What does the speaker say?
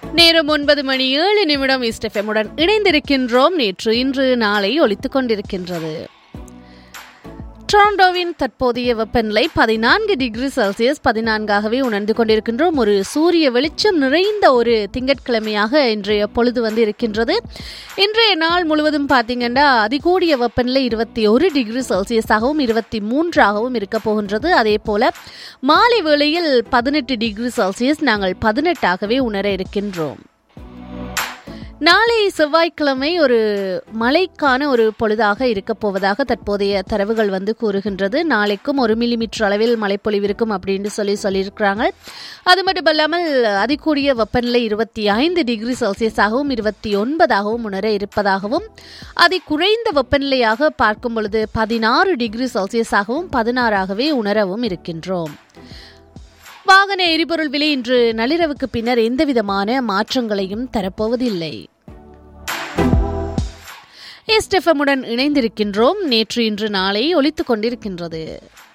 நேரம் ஒன்பது மணி ஏழு நிமிடம் இஸ்டெஃபெமுடன் இணைந்திருக்கின்றோம் நேற்று இன்று நாளை ஒலித்துக் கொண்டிருக்கின்றது டொரண்டோவின் தற்போதைய வெப்பநிலை பதினான்கு டிகிரி செல்சியஸ் பதினான்காகவே உணர்ந்து கொண்டிருக்கின்றோம் ஒரு சூரிய வெளிச்சம் நிறைந்த ஒரு திங்கட்கிழமையாக இன்றைய பொழுது வந்து இருக்கின்றது இன்றைய நாள் முழுவதும் பார்த்தீங்கன்னா அதிகூடிய வெப்பநிலை இருபத்தி ஒரு டிகிரி செல்சியஸாகவும் இருபத்தி மூன்றாகவும் இருக்க போகின்றது அதே போல மாலை வேளையில் பதினெட்டு டிகிரி செல்சியஸ் நாங்கள் பதினெட்டாகவே உணர இருக்கின்றோம் நாளை செவ்வாய்க்கிழமை ஒரு மழைக்கான ஒரு பொழுதாக இருக்க போவதாக தற்போதைய தரவுகள் வந்து கூறுகின்றது நாளைக்கும் ஒரு மில்லிமீட்டர் அளவில் மழைப்பொழிவு இருக்கும் அப்படின்னு சொல்லி சொல்லியிருக்கிறாங்க அது மட்டுமல்லாமல் அதிகூடிய வெப்பநிலை இருபத்தி ஐந்து டிகிரி செல்சியஸாகவும் இருபத்தி ஒன்பதாகவும் உணர இருப்பதாகவும் அதி குறைந்த வெப்பநிலையாக பார்க்கும் பொழுது பதினாறு டிகிரி செல்சியஸாகவும் பதினாறாகவே உணரவும் இருக்கின்றோம் வாகன எரிபொருள் விலை இன்று நள்ளிரவுக்கு பின்னர் எந்தவிதமான மாற்றங்களையும் தரப்போவதில்லை எஸ்டெஃபமுடன் இணைந்திருக்கின்றோம் நேற்று இன்று நாளை ஒலித்துக் கொண்டிருக்கின்றது